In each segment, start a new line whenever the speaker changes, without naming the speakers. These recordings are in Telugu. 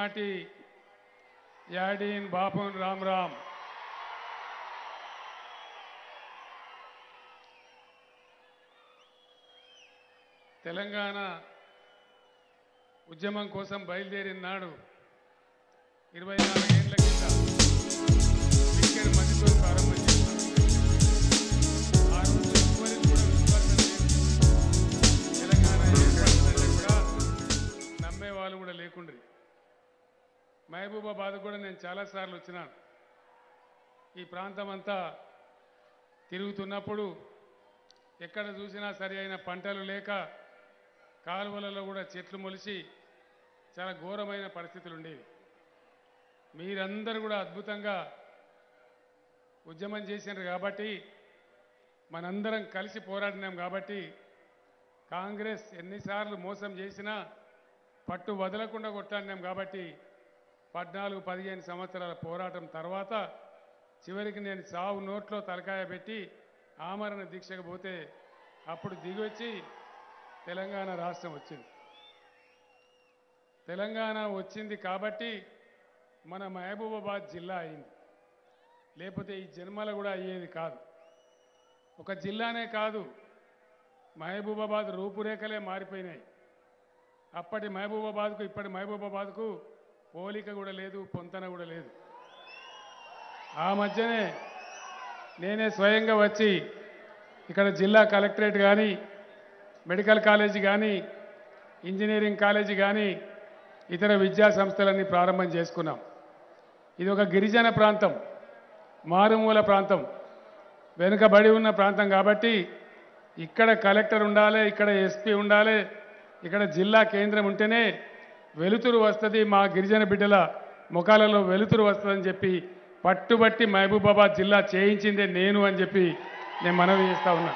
మాటి యాడీన్ బాపున్ రామ్ రామ్ తెలంగాణ ఉద్యమం కోసం బయలుదేరిన నాడు ఇరవై నాలుగేళ్ల కింద పిక్కెడు మందితో ప్రారంభం చేశాం ఆ రోజు ఎవ్వరికి కూడా విశ్వాసం లేదు తెలంగాణ ఏర్పడుతుందంటే కూడా నమ్మే వాళ్ళు కూడా లేకుండ్రి మహబూబాబాద్ కూడా నేను చాలాసార్లు వచ్చినాను ఈ ప్రాంతం అంతా తిరుగుతున్నప్పుడు ఎక్కడ చూసినా సరి అయిన పంటలు లేక కాలువలలో కూడా చెట్లు మొలిచి చాలా ఘోరమైన పరిస్థితులు ఉండేవి మీరందరూ కూడా అద్భుతంగా ఉద్యమం చేసినారు కాబట్టి మనందరం కలిసి పోరాడినాం కాబట్టి కాంగ్రెస్ ఎన్నిసార్లు మోసం చేసినా పట్టు వదలకుండా కొట్టాడినాం కాబట్టి పద్నాలుగు పదిహేను సంవత్సరాల పోరాటం తర్వాత చివరికి నేను సావు నోట్లో తలకాయ పెట్టి ఆమరణ దీక్షకు పోతే అప్పుడు దిగొచ్చి తెలంగాణ రాష్ట్రం వచ్చింది తెలంగాణ వచ్చింది కాబట్టి మన మహబూబాబాద్ జిల్లా అయింది లేకపోతే ఈ జన్మల కూడా అయ్యేది కాదు ఒక జిల్లానే కాదు మహబూబాబాద్ రూపురేఖలే మారిపోయినాయి అప్పటి మహబూబాబాద్కు ఇప్పటి మహబూబాబాద్కు పోలిక కూడా లేదు పొంతన కూడా లేదు ఆ మధ్యనే నేనే స్వయంగా వచ్చి ఇక్కడ జిల్లా కలెక్టరేట్ కానీ మెడికల్ కాలేజీ కానీ ఇంజనీరింగ్ కాలేజీ కానీ ఇతర విద్యా సంస్థలన్నీ ప్రారంభం చేసుకున్నాం ఇది ఒక గిరిజన ప్రాంతం మారుమూల ప్రాంతం వెనుకబడి ఉన్న ప్రాంతం కాబట్టి ఇక్కడ కలెక్టర్ ఉండాలి ఇక్కడ ఎస్పీ ఉండాలి ఇక్కడ జిల్లా కేంద్రం ఉంటేనే వెలుతురు వస్తుంది మా గిరిజన బిడ్డల ముఖాలలో వెలుతురు వస్తుందని చెప్పి పట్టుబట్టి మహబూబాబాద్ జిల్లా చేయించిందే నేను అని చెప్పి నేను మనవి చేస్తా ఉన్నా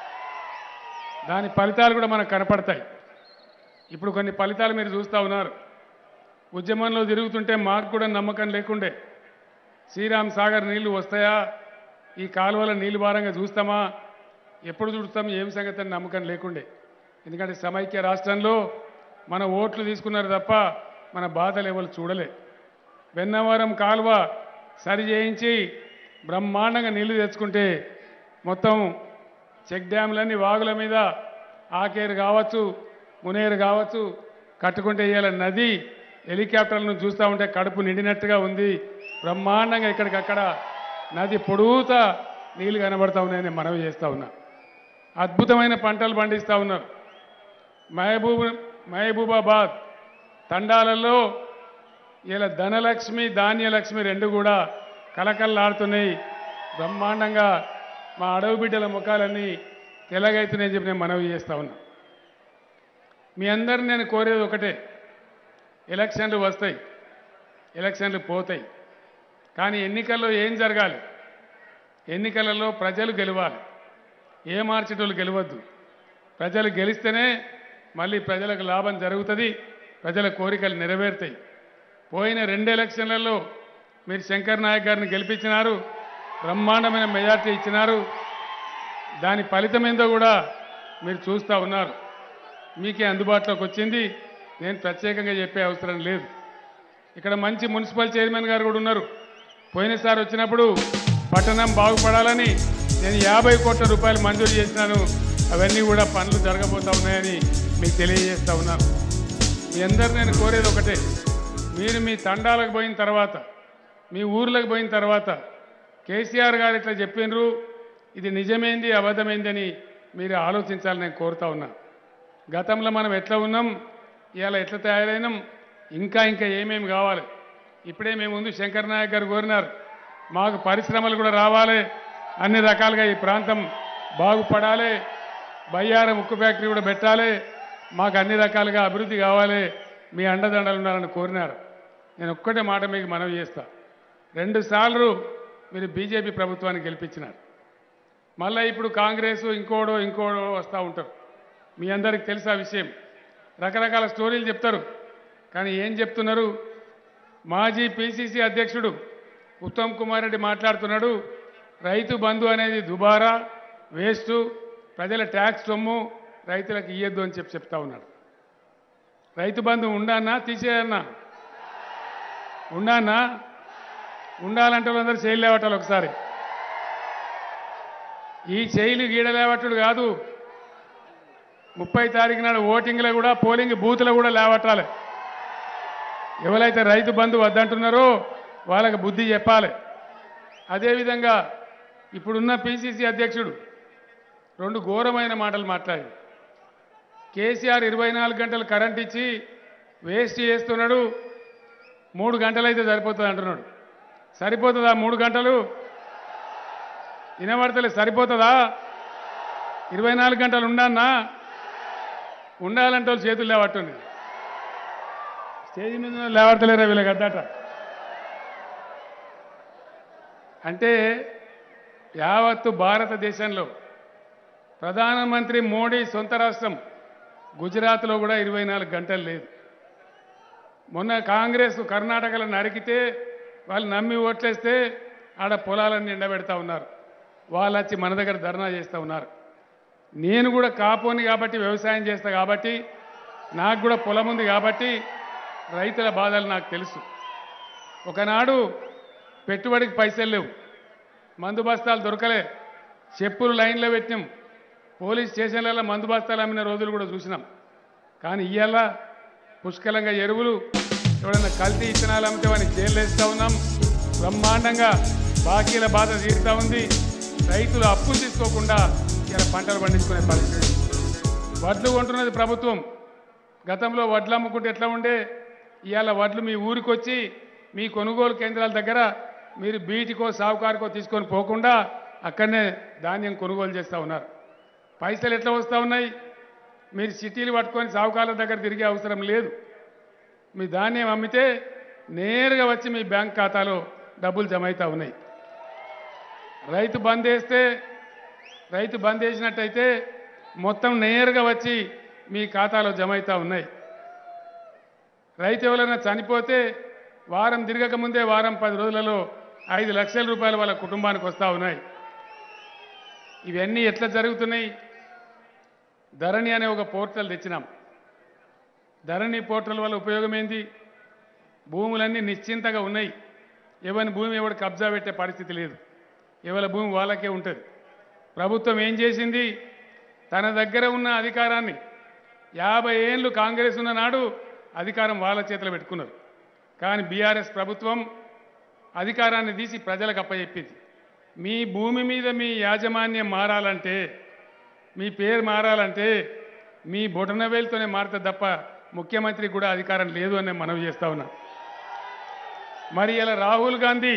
దాని ఫలితాలు కూడా మనకు కనపడతాయి ఇప్పుడు కొన్ని ఫలితాలు మీరు చూస్తూ ఉన్నారు ఉద్యమంలో తిరుగుతుంటే మాకు కూడా నమ్మకం లేకుండే శ్రీరామ్ సాగర్ నీళ్లు వస్తాయా ఈ కాలువల నీళ్లు భారంగా చూస్తామా ఎప్పుడు చూస్తాం ఏం సంగతి అని నమ్మకం లేకుండే ఎందుకంటే సమైక్య రాష్ట్రంలో మన ఓట్లు తీసుకున్నారు తప్ప మన బాధలు ఎవరు చూడలే వెన్నవరం కాలువ సరి చేయించి బ్రహ్మాండంగా నీళ్లు తెచ్చుకుంటే మొత్తం చెక్ డ్యామ్లన్నీ వాగుల మీద ఆకేరు కావచ్చు మునేరు కావచ్చు కట్టుకుంటే ఇవాళ నది హెలికాప్టర్లను చూస్తూ ఉంటే కడుపు నిండినట్టుగా ఉంది బ్రహ్మాండంగా ఇక్కడికక్కడ నది పొడుగుతా నీళ్లు కనబడతా ఉన్నాయని మనవి చేస్తూ ఉన్నా అద్భుతమైన పంటలు పండిస్తూ ఉన్నారు మహబూబ్ మహబూబాబాద్ తండాలలో ఇలా ధనలక్ష్మి ధాన్యలక్ష్మి రెండు కూడా కలకల్లాడుతున్నాయి బ్రహ్మాండంగా మా అడవి బిడ్డల ముఖాలన్నీ తెలగైతున్నాయని చెప్పి నేను మనవి చేస్తా ఉన్నా మీ అందరిని నేను కోరేది ఒకటే ఎలక్షన్లు వస్తాయి ఎలక్షన్లు పోతాయి కానీ ఎన్నికల్లో ఏం జరగాలి ఎన్నికలలో ప్రజలు గెలవాలి ఏ మార్చేటోళ్ళు గెలవద్దు ప్రజలు గెలిస్తేనే మళ్ళీ ప్రజలకు లాభం జరుగుతుంది ప్రజల కోరికలు నెరవేరుతాయి పోయిన రెండు ఎలక్షన్లలో మీరు శంకర్ నాయక్ గారిని గెలిపించినారు బ్రహ్మాండమైన మెజార్టీ ఇచ్చినారు దాని ఫలితం ఏందో కూడా మీరు చూస్తూ ఉన్నారు మీకే అందుబాటులోకి వచ్చింది నేను ప్రత్యేకంగా చెప్పే అవసరం లేదు ఇక్కడ మంచి మున్సిపల్ చైర్మన్ గారు కూడా ఉన్నారు పోయినసారి వచ్చినప్పుడు పట్టణం బాగుపడాలని నేను యాభై కోట్ల రూపాయలు మంజూరు చేసినాను అవన్నీ కూడా పనులు జరగబోతా ఉన్నాయని మీకు తెలియజేస్తా ఉన్నాను మీ అందరు నేను కోరేది ఒకటే మీరు మీ తండాలకు పోయిన తర్వాత మీ ఊర్లకు పోయిన తర్వాత కేసీఆర్ గారు ఇట్లా చెప్పినరు ఇది నిజమేంది అబద్ధమైంది అని మీరు ఆలోచించాలని నేను కోరుతా ఉన్నా గతంలో మనం ఎట్లా ఉన్నాం ఇవాళ ఎట్లా తయారైనాం ఇంకా ఇంకా ఏమేమి కావాలి ఇప్పుడే మేము ముందు శంకర్ నాయక్ గారు కోరినారు మాకు పరిశ్రమలు కూడా రావాలి అన్ని రకాలుగా ఈ ప్రాంతం బాగుపడాలి బయ్యారం ఉక్కు ఫ్యాక్టరీ కూడా పెట్టాలి మాకు అన్ని రకాలుగా అభివృద్ధి కావాలి మీ అండదండలు ఉండాలని కోరినారు నేను ఒక్కటే మాట మీకు మనవి చేస్తా రెండు సార్లు మీరు బీజేపీ ప్రభుత్వాన్ని గెలిపించినారు మళ్ళీ ఇప్పుడు కాంగ్రెస్ ఇంకోడో ఇంకోడో వస్తూ ఉంటారు మీ అందరికి తెలుసు ఆ విషయం రకరకాల స్టోరీలు చెప్తారు కానీ ఏం చెప్తున్నారు మాజీ పిసిసి అధ్యక్షుడు ఉత్తమ్ కుమార్ రెడ్డి మాట్లాడుతున్నాడు రైతు బంధు అనేది దుబారా వేస్ట్ ప్రజల ట్యాక్స్ సొమ్ము రైతులకు ఇయ్యొద్దు అని చెప్పి చెప్తా ఉన్నాడు రైతు బంధు ఉండన్నా తీసేయన్నా ఉన్నానా ఉండాలంటే వాళ్ళందరూ చేయలు లేవటాలి ఒకసారి ఈ చేయలు గీడ లేవట్టుడు కాదు ముప్పై తారీఖు నాడు ఓటింగ్లో కూడా పోలింగ్ బూత్లో కూడా లేవట్టాలి ఎవరైతే రైతు బంధు వద్దంటున్నారో వాళ్ళకి బుద్ధి చెప్పాలి అదేవిధంగా ఇప్పుడున్న పిసిసి అధ్యక్షుడు రెండు ఘోరమైన మాటలు మాట్లాడి కేసీఆర్ ఇరవై నాలుగు గంటలు కరెంట్ ఇచ్చి వేస్ట్ చేస్తున్నాడు మూడు గంటలైతే సరిపోతుంది అంటున్నాడు సరిపోతుందా మూడు గంటలు వినబడతలే సరిపోతుందా ఇరవై నాలుగు గంటలు ఉండన్నా ఉండాలంటే వాళ్ళు చేతులు లేవట్టుంది స్టేజ్ మీద ఉన్న లేవడతలేరా వీళ్ళకి అద్దట అంటే యావత్తు భారతదేశంలో ప్రధానమంత్రి మోడీ సొంత రాష్ట్రం గుజరాత్లో కూడా ఇరవై నాలుగు గంటలు లేదు మొన్న కాంగ్రెస్ కర్ణాటకలో నరికితే వాళ్ళు నమ్మి ఓట్లేస్తే ఆడ పొలాలన్నీ ఎండబెడతా ఉన్నారు వాళ్ళు వచ్చి మన దగ్గర ధర్నా చేస్తూ ఉన్నారు నేను కూడా కాపోని కాబట్టి వ్యవసాయం చేస్తా కాబట్టి నాకు కూడా పొలం ఉంది కాబట్టి రైతుల బాధలు నాకు తెలుసు ఒకనాడు పెట్టుబడికి పైసలు లేవు మందు బస్తాలు దొరకలే చెప్పులు లైన్లో పెట్టినాం పోలీస్ స్టేషన్లలో మందు బస్తాలు అమ్మిన రోజులు కూడా చూసినాం కానీ ఇవాళ పుష్కలంగా ఎరువులు ఎవడన్నా కల్తీ ఇత్తనాలు అమ్మితే వాడిని జైలు వేస్తూ ఉన్నాం బ్రహ్మాండంగా బాకీల బాధ తీరుతా ఉంది రైతులు అప్పులు తీసుకోకుండా ఇలా పంటలు పండించుకునే పరిస్థితి వడ్లు కొంటున్నది ప్రభుత్వం గతంలో వడ్లు అమ్ముకుంటే ఎట్లా ఉండే ఇవాళ వడ్లు మీ ఊరికి వచ్చి మీ కొనుగోలు కేంద్రాల దగ్గర మీరు బీటికో సావుకారుకో తీసుకొని పోకుండా అక్కడనే ధాన్యం కొనుగోలు చేస్తూ ఉన్నారు పైసలు ఎట్లా వస్తూ ఉన్నాయి మీరు సిటీలు పట్టుకొని సావుకారుల దగ్గర తిరిగే అవసరం లేదు మీ ధాన్యం అమ్మితే నేరుగా వచ్చి మీ బ్యాంక్ ఖాతాలో డబ్బులు జమ అవుతూ ఉన్నాయి రైతు బంద్ వేస్తే రైతు బంద్ వేసినట్టయితే మొత్తం నేరుగా వచ్చి మీ ఖాతాలో జమ అవుతూ ఉన్నాయి రైతు ఎవరైనా చనిపోతే వారం తిరగక ముందే వారం పది రోజులలో ఐదు లక్షల రూపాయలు వాళ్ళ కుటుంబానికి వస్తూ ఉన్నాయి ఇవన్నీ ఎట్లా జరుగుతున్నాయి ధరణి అనే ఒక పోర్టల్ తెచ్చినాం ధరణి పోర్టల్ వల్ల ఉపయోగం ఏంది భూములన్నీ నిశ్చింతగా ఉన్నాయి ఎవరి భూమి ఎవడు కబ్జా పెట్టే పరిస్థితి లేదు ఎవరి భూమి వాళ్ళకే ఉంటుంది ప్రభుత్వం ఏం చేసింది తన దగ్గర ఉన్న అధికారాన్ని యాభై ఏళ్ళు కాంగ్రెస్ ఉన్న నాడు అధికారం వాళ్ళ చేతిలో పెట్టుకున్నారు కానీ బీఆర్ఎస్ ప్రభుత్వం అధికారాన్ని తీసి ప్రజలకు అప్పచెప్పింది మీ భూమి మీద మీ యాజమాన్యం మారాలంటే మీ పేరు మారాలంటే మీ బొటనవేలుతోనే మారుతుంది తప్ప ముఖ్యమంత్రికి కూడా అధికారం లేదు అని నేను మనవి చేస్తా ఉన్నా మరి ఇలా రాహుల్ గాంధీ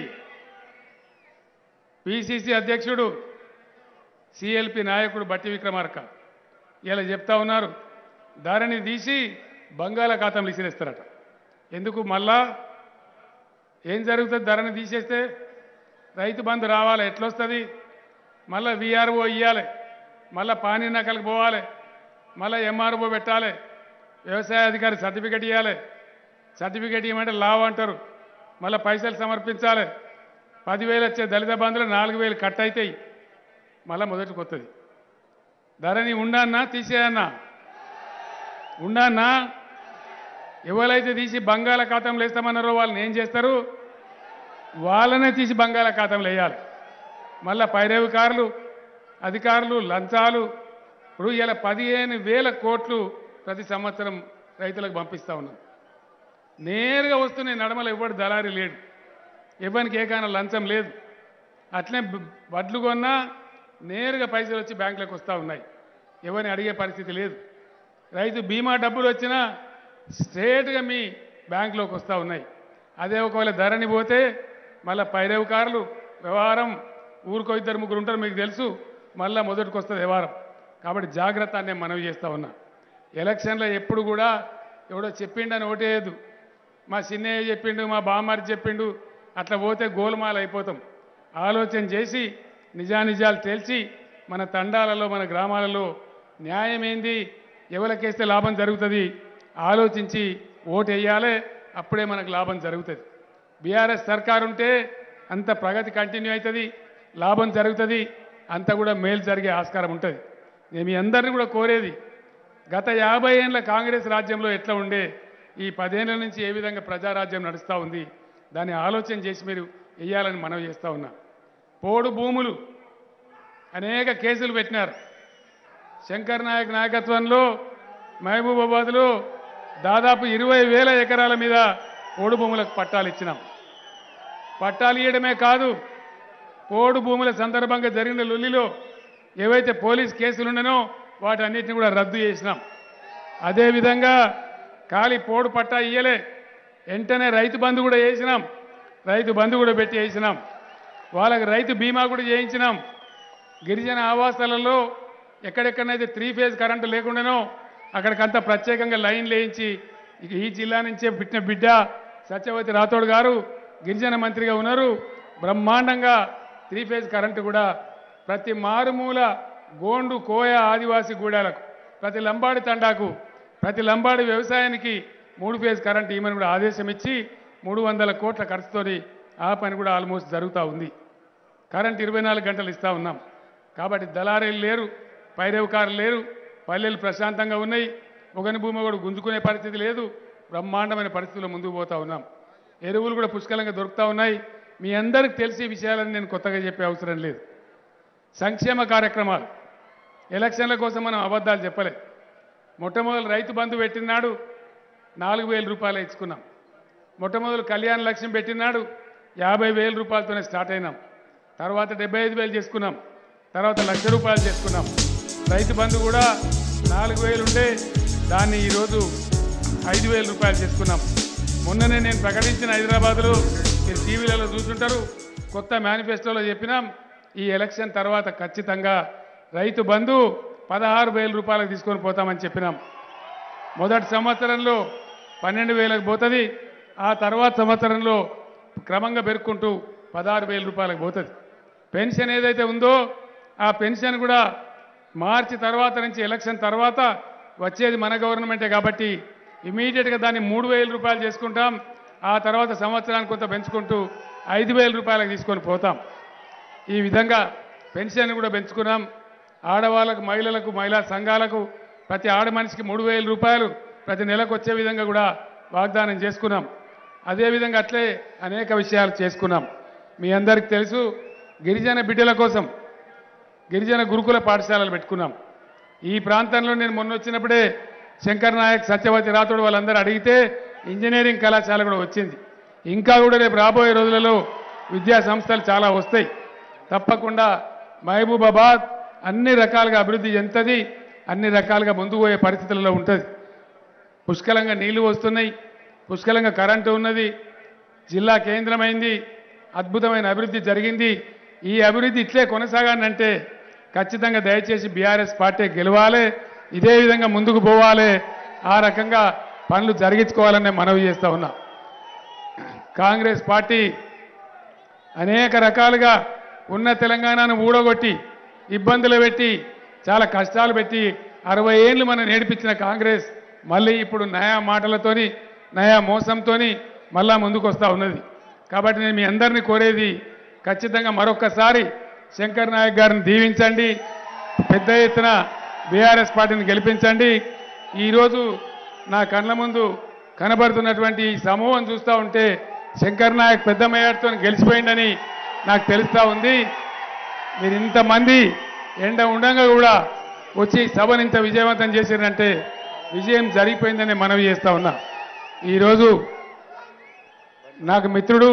పిసిసి అధ్యక్షుడు సిఎల్పి నాయకుడు బట్టి విక్రమార్క ఇలా చెప్తా ఉన్నారు ధరని తీసి బంగాళాఖాతంలో ఇసిరేస్తారట ఎందుకు మళ్ళా ఏం జరుగుతుంది ధరని తీసేస్తే రైతు బంధు రావాలి ఎట్లొస్తుంది మళ్ళీ విఆర్ఓ ఇవ్వాలి మళ్ళీ పానీ నకలకు పోవాలి మళ్ళీ ఎంఆర్ఓ పెట్టాలి వ్యవసాయ అధికారి సర్టిఫికెట్ ఇవ్వాలి సర్టిఫికెట్ ఇవ్వమంటే లావ్ అంటారు మళ్ళీ పైసలు సమర్పించాలి పదివేలు వచ్చే దళిత బంధువులు నాలుగు వేలు కట్ అవుతాయి మళ్ళీ మొదటికి వస్తుంది ధరని ఉండన్నా తీసేయన్నా ఉండన్నా ఎవరైతే తీసి బంగాళాఖాతంలో వేస్తామన్నారో వాళ్ళని ఏం చేస్తారు వాళ్ళనే తీసి బంగాళాఖాతంలో వేయాలి మళ్ళా పైరవికారులు అధికారులు లంచాలు ఇప్పుడు ఇలా పదిహేను వేల కోట్లు ప్రతి సంవత్సరం రైతులకు పంపిస్తా ఉన్నాం నేరుగా వస్తున్నాయి నడమల ఎవడు దళారి లేడు ఇవ్వనికి ఏకైనా లంచం లేదు అట్లే బ- వడ్లు కొన్నా నేరుగా పైసలు వచ్చి బ్యాంకులకు వస్తూ ఉన్నాయి ఎవరిని అడిగే పరిస్థితి లేదు రైతు బీమా డబ్బులు వచ్చినా స్ట్రేట్గా మీ బ్యాంకులోకి వస్తూ ఉన్నాయి అదే ఒకవేళ ధరని పోతే మళ్ళీ పైరవకారులు వ్యవహారం ఊరికో ఇద్దరు ముగ్గురు ఉంటారు మీకు తెలుసు మళ్ళీ మొదటికి వస్తుంది వ్యవహారం కాబట్టి జాగ్రత్త అని నేను మనవి చేస్తా ఉన్నా ఎలక్షన్లో ఎప్పుడు కూడా ఎవడో చెప్పిండని ఓటేయదు మా చిన్నయ్య చెప్పిండు మా బామ్మారి చెప్పిండు అట్లా పోతే గోల్మాల్ అయిపోతాం ఆలోచన చేసి నిజానిజాలు తేల్చి మన తండాలలో మన గ్రామాలలో న్యాయం ఏంది ఎవరికేస్తే లాభం జరుగుతుంది ఆలోచించి ఓటు వేయాలి అప్పుడే మనకు లాభం జరుగుతుంది బీఆర్ఎస్ సర్కారు ఉంటే అంత ప్రగతి కంటిన్యూ అవుతుంది లాభం జరుగుతుంది అంత కూడా మేలు జరిగే ఆస్కారం ఉంటుంది నేను మీ అందరిని కూడా కోరేది గత యాభై ఏళ్ళ కాంగ్రెస్ రాజ్యంలో ఎట్లా ఉండే ఈ పదేళ్ల నుంచి ఏ విధంగా ప్రజారాజ్యం నడుస్తూ ఉంది దాన్ని ఆలోచన చేసి మీరు వెయ్యాలని మనవి చేస్తా ఉన్నా పోడు భూములు అనేక కేసులు పెట్టినారు శంకర్ నాయక్ నాయకత్వంలో మహబూబాబాద్లో దాదాపు ఇరవై వేల ఎకరాల మీద పోడు భూములకు పట్టాలు ఇచ్చినాం పట్టాలు ఇవ్వడమే కాదు పోడు భూముల సందర్భంగా జరిగిన లొల్లిలో ఏవైతే పోలీస్ కేసులున్నానో వాటన్నిటిని కూడా రద్దు చేసినాం అదేవిధంగా ఖాళీ పోడు పట్టా ఇయ్యలే వెంటనే రైతు బంధు కూడా చేసినాం రైతు బంధు కూడా పెట్టి వేసినాం వాళ్ళకి రైతు బీమా కూడా చేయించినాం గిరిజన ఆవాసాలలో ఎక్కడెక్కడనైతే త్రీ ఫేజ్ కరెంటు లేకుండానో అక్కడికంతా ప్రత్యేకంగా లైన్ లేయించి ఇక ఈ జిల్లా నుంచే పుట్టిన బిడ్డ సత్యవతి రాథోడ్ గారు గిరిజన మంత్రిగా ఉన్నారు బ్రహ్మాండంగా త్రీ ఫేజ్ కరెంటు కూడా ప్రతి మారుమూల గోండు కోయ ఆదివాసీ గూడాలకు ప్రతి లంబాడి తండాకు ప్రతి లంబాడి వ్యవసాయానికి మూడు ఫేజ్ కరెంట్ ఇవ్వమని కూడా ఆదేశం ఇచ్చి మూడు వందల కోట్ల ఖర్చుతోని ఆ పని కూడా ఆల్మోస్ట్ జరుగుతూ ఉంది కరెంట్ ఇరవై నాలుగు గంటలు ఇస్తా ఉన్నాం కాబట్టి దళారీలు లేరు పైరవకారులు లేరు పల్లెలు ప్రశాంతంగా ఉన్నాయి ఒకని భూమి కూడా గుంజుకునే పరిస్థితి లేదు బ్రహ్మాండమైన పరిస్థితుల్లో ముందుకు పోతా ఉన్నాం ఎరువులు కూడా పుష్కలంగా దొరుకుతూ ఉన్నాయి మీ అందరికి తెలిసి ఈ విషయాలని నేను కొత్తగా చెప్పే అవసరం లేదు సంక్షేమ కార్యక్రమాలు ఎలక్షన్ల కోసం మనం అబద్ధాలు చెప్పలే మొట్టమొదలు రైతు బంధు పెట్టినాడు నాలుగు వేల రూపాయలు ఇచ్చుకున్నాం మొట్టమొదలు కళ్యాణ లక్ష్యం పెట్టినాడు యాభై వేల రూపాయలతోనే స్టార్ట్ అయినాం తర్వాత డెబ్బై ఐదు వేలు చేసుకున్నాం తర్వాత లక్ష రూపాయలు చేసుకున్నాం రైతు బంధు కూడా నాలుగు వేలు ఉంటే దాన్ని ఈరోజు ఐదు వేల రూపాయలు చేసుకున్నాం మొన్ననే నేను ప్రకటించిన హైదరాబాద్లో మీరు టీవీలలో చూస్తుంటారు కొత్త మేనిఫెస్టోలో చెప్పినాం ఈ ఎలక్షన్ తర్వాత ఖచ్చితంగా రైతు బంధు పదహారు వేల రూపాయలకు తీసుకొని పోతామని చెప్పినాం మొదటి సంవత్సరంలో పన్నెండు వేలకు పోతుంది ఆ తర్వాత సంవత్సరంలో క్రమంగా పెరుక్కుంటూ పదహారు వేల రూపాయలకు పోతుంది పెన్షన్ ఏదైతే ఉందో ఆ పెన్షన్ కూడా మార్చి తర్వాత నుంచి ఎలక్షన్ తర్వాత వచ్చేది మన గవర్నమెంటే కాబట్టి ఇమీడియట్గా దాన్ని మూడు వేల రూపాయలు చేసుకుంటాం ఆ తర్వాత సంవత్సరానికి కొంత పెంచుకుంటూ ఐదు వేల రూపాయలకు తీసుకొని పోతాం ఈ విధంగా పెన్షన్ కూడా పెంచుకున్నాం ఆడవాళ్ళకు మహిళలకు మహిళా సంఘాలకు ప్రతి ఆడ మనిషికి మూడు వేల రూపాయలు ప్రతి నెలకు వచ్చే విధంగా కూడా వాగ్దానం చేసుకున్నాం అదేవిధంగా అట్లే అనేక విషయాలు చేసుకున్నాం మీ అందరికీ తెలుసు గిరిజన బిడ్డల కోసం గిరిజన గురుకుల పాఠశాలలు పెట్టుకున్నాం ఈ ప్రాంతంలో నేను మొన్న వచ్చినప్పుడే శంకర్ నాయక్ సత్యవతి రాథోడ్ వాళ్ళందరూ అడిగితే ఇంజనీరింగ్ కళాశాల కూడా వచ్చింది ఇంకా కూడా రేపు రాబోయే రోజులలో విద్యా సంస్థలు చాలా వస్తాయి తప్పకుండా మహబూబాబాద్ అన్ని రకాలుగా అభివృద్ధి చెందుతుంది అన్ని రకాలుగా ముందుకు పోయే పరిస్థితులలో ఉంటుంది పుష్కలంగా నీళ్లు వస్తున్నాయి పుష్కలంగా కరెంటు ఉన్నది జిల్లా కేంద్రమైంది అద్భుతమైన అభివృద్ధి జరిగింది ఈ అభివృద్ధి ఇట్లే కొనసాగానంటే ఖచ్చితంగా దయచేసి బీఆర్ఎస్ పార్టీ గెలవాలి ఇదే విధంగా ముందుకు పోవాలి ఆ రకంగా పనులు జరిగించుకోవాలనే మనవి చేస్తా ఉన్నా కాంగ్రెస్ పార్టీ అనేక రకాలుగా ఉన్న తెలంగాణను ఊడగొట్టి ఇబ్బందులు పెట్టి చాలా కష్టాలు పెట్టి అరవై ఏళ్ళు మనం నేర్పించిన కాంగ్రెస్ మళ్ళీ ఇప్పుడు నయా మాటలతోని నయా మోసంతోని మళ్ళా ముందుకు వస్తూ ఉన్నది కాబట్టి నేను మీ అందరినీ కోరేది ఖచ్చితంగా మరొక్కసారి శంకర్ నాయక్ గారిని దీవించండి పెద్ద ఎత్తున బీఆర్ఎస్ పార్టీని గెలిపించండి ఈరోజు నా కళ్ళ ముందు కనబడుతున్నటువంటి ఈ సమూహం చూస్తూ ఉంటే శంకర్ నాయక్ పెద్ద మేయర్తో గెలిచిపోయిందని నాకు తెలుస్తూ ఉంది మీరు ఇంతమంది ఎండ ఉండగా కూడా వచ్చి సభను ఇంత విజయవంతం చేశారంటే విజయం జరిగిపోయిందని మనవి చేస్తా ఉన్నా ఈరోజు నాకు మిత్రుడు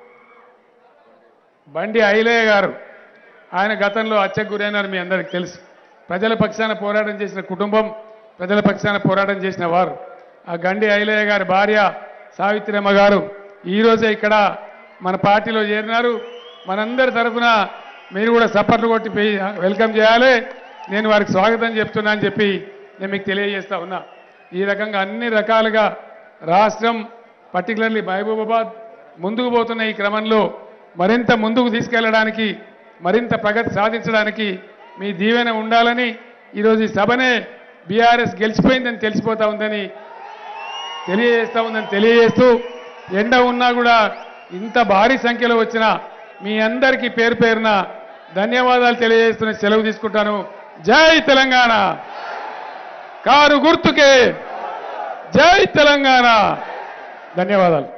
బండి ఐలయ్య గారు ఆయన గతంలో హత్యకు గురైనారు మీ అందరికి తెలుసు ప్రజల పక్షాన పోరాటం చేసిన కుటుంబం ప్రజల పక్షాన పోరాటం చేసిన వారు ఆ గండి ఐలయ్య గారి భార్య సావిత్రమ్మ గారు ఈరోజే ఇక్కడ మన పార్టీలో చేరినారు మనందరి తరఫున మీరు కూడా సపోర్ట్ కొట్టి పోయి వెల్కమ్ చేయాలి నేను వారికి స్వాగతం చెప్తున్నా అని చెప్పి నేను మీకు తెలియజేస్తా ఉన్నా ఈ రకంగా అన్ని రకాలుగా రాష్ట్రం పర్టికులర్లీ మహబూబాబాద్ ముందుకు పోతున్న ఈ క్రమంలో మరింత ముందుకు తీసుకెళ్లడానికి మరింత ప్రగతి సాధించడానికి మీ దీవెన ఉండాలని ఈరోజు ఈ సభనే బీఆర్ఎస్ గెలిచిపోయిందని తెలిసిపోతా ఉందని తెలియజేస్తా ఉందని తెలియజేస్తూ ఎండ ఉన్నా కూడా ఇంత భారీ సంఖ్యలో వచ్చిన మీ అందరికీ పేరు పేరున ధన్యవాదాలు తెలియజేస్తున్న సెలవు తీసుకుంటాను జై తెలంగాణ కారు గుర్తుకే జై తెలంగాణ ధన్యవాదాలు